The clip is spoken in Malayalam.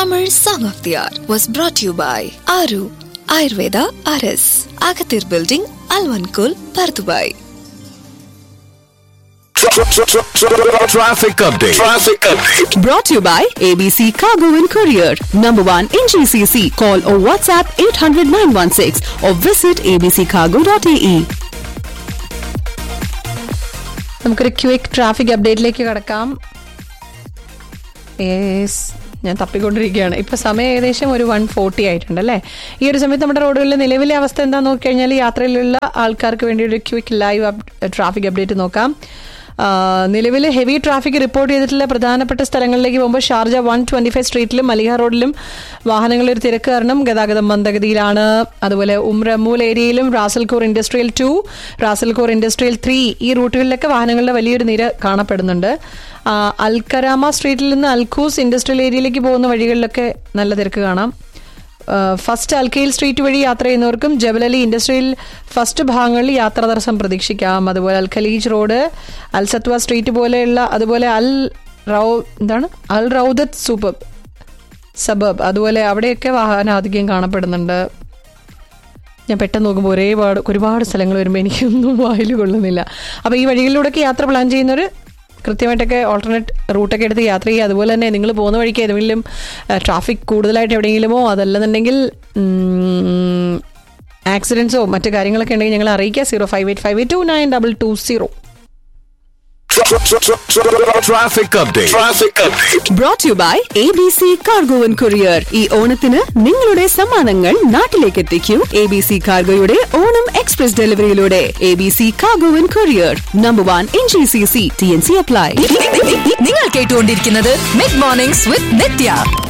Tamil Song of the Hour was brought to you by Aru Ayurveda RS, Agathir Building, Alvankul, Pardubai. Traffic update. Traffic update. Brought to you by ABC Cargo and Courier. Number one in GCC. Call or WhatsApp 800 916 or visit abccargo.ae. നമുക്കൊരു ക്വിക്ക് ട്രാഫിക് അപ്ഡേറ്റിലേക്ക് കടക്കാം യെസ് ഞാൻ തപ്പിക്കൊണ്ടിരിക്കുകയാണ് ഇപ്പൊ സമയം ഏകദേശം ഒരു വൺ ഫോർട്ടി ആയിട്ടുണ്ട് അല്ലേ ഈ ഒരു സമയത്ത് നമ്മുടെ റോഡുകളിലെ നിലവിലെ അവസ്ഥ എന്താ നോക്കിക്കഴിഞ്ഞാൽ യാത്രയിലുള്ള ആൾക്കാർക്ക് വേണ്ടി ഒരു ക്വിക്ക് ലൈവ് ട്രാഫിക് അപ്ഡേറ്റ് നോക്കാം നിലവിൽ ഹെവി ട്രാഫിക് റിപ്പോർട്ട് ചെയ്തിട്ടുള്ള പ്രധാനപ്പെട്ട സ്ഥലങ്ങളിലേക്ക് പോകുമ്പോൾ ഷാർജ വൺ ട്വന്റി ഫൈവ് സ്ട്രീറ്റിലും മലിഹ റോഡിലും വാഹനങ്ങളുടെ ഒരു തിരക്ക് കാരണം ഗതാഗതം മന്ദഗതിയിലാണ് അതുപോലെ ഉംറമൂൽ ഏരിയയിലും Ras Al Khor industrial two Ras Al Khor industrial three ഈ റൂട്ടുകളിലൊക്കെ വാഹനങ്ങളുടെ വലിയൊരു നിര കാണപ്പെടുന്നുണ്ട് ആ, അൽക്കരാമ സ്ട്രീറ്റിൽ നിന്ന് അൽഖൂസ് ഇൻഡസ്ട്രിയൽ ഏരിയയിലേക്ക് പോകുന്ന വഴികളിലൊക്കെ നല്ല തിരക്ക് കാണാം ഫസ്റ്റ് അൽക്കയിൽ സ്ട്രീറ്റ് വഴി യാത്ര ചെയ്യുന്നവർക്കും ജബലലി ഇൻഡസ്ട്രിയൽ ഫസ്റ്റ് ഭാഗങ്ങളിൽ യാത്രാ തടസ്സം പ്രതീക്ഷിക്കാം അതുപോലെ Al Khaleej road Al Satwa street പോലെയുള്ള അതുപോലെ അൽ റൗ എന്താണ് അൽ റൗദത്ത് സൂപ്പർ സബബ് അതുപോലെ അവിടെയൊക്കെ വാഹനം അധികം കാണപ്പെടുന്നുണ്ട് ഞാൻ പെട്ടെന്ന് നോക്കുമ്പോൾ ഒരേ പാട് ഒരുപാട് സ്ഥലങ്ങൾ വരുമ്പോൾ എനിക്കൊന്നും വായിൽ കൊള്ളുന്നില്ല അപ്പോൾ ഈ വഴികളിലൂടെയൊക്കെ യാത്ര പ്ലാൻ ചെയ്യുന്നവർ കൃത്യമായിട്ടൊക്കെ ഓൾട്ടർനേറ്റ് റൂട്ടൊക്കെ എടുത്ത് യാത്ര ചെയ്യുക അതുപോലെ തന്നെ നിങ്ങൾ പോകുന്ന വഴിക്ക് ഏതെങ്കിലും ട്രാഫിക് കൂടുതലായിട്ട് എവിടെയെങ്കിലുമോ അതല്ലെന്നുണ്ടെങ്കിൽ ആക്സിഡൻസോ മറ്റു കാര്യങ്ങളൊക്കെ ഉണ്ടെങ്കിൽ ഞങ്ങൾ അറിയിക്കുക zero five eight five eight two nine double two zero Traffic update. Traffic update. Brought to you by ABC Cargo and Courier. ഈ ഓണത്തിന് നിങ്ങളുടെ സമ്മാനങ്ങൾ നാട്ടിലേക്ക് എത്തിക്കൂ എ ബി സി കാർഗോയുടെ ഓണം എക്സ്പ്രസ് ഡെലിവറിയിലൂടെ A B C cargo and courier number one in G C C T N C apply നിങ്ങൾ കേട്ടുകൊണ്ടിരിക്കുന്നത് മിഡ് മോർണിംഗ്സ് വിത്ത് നിത്യ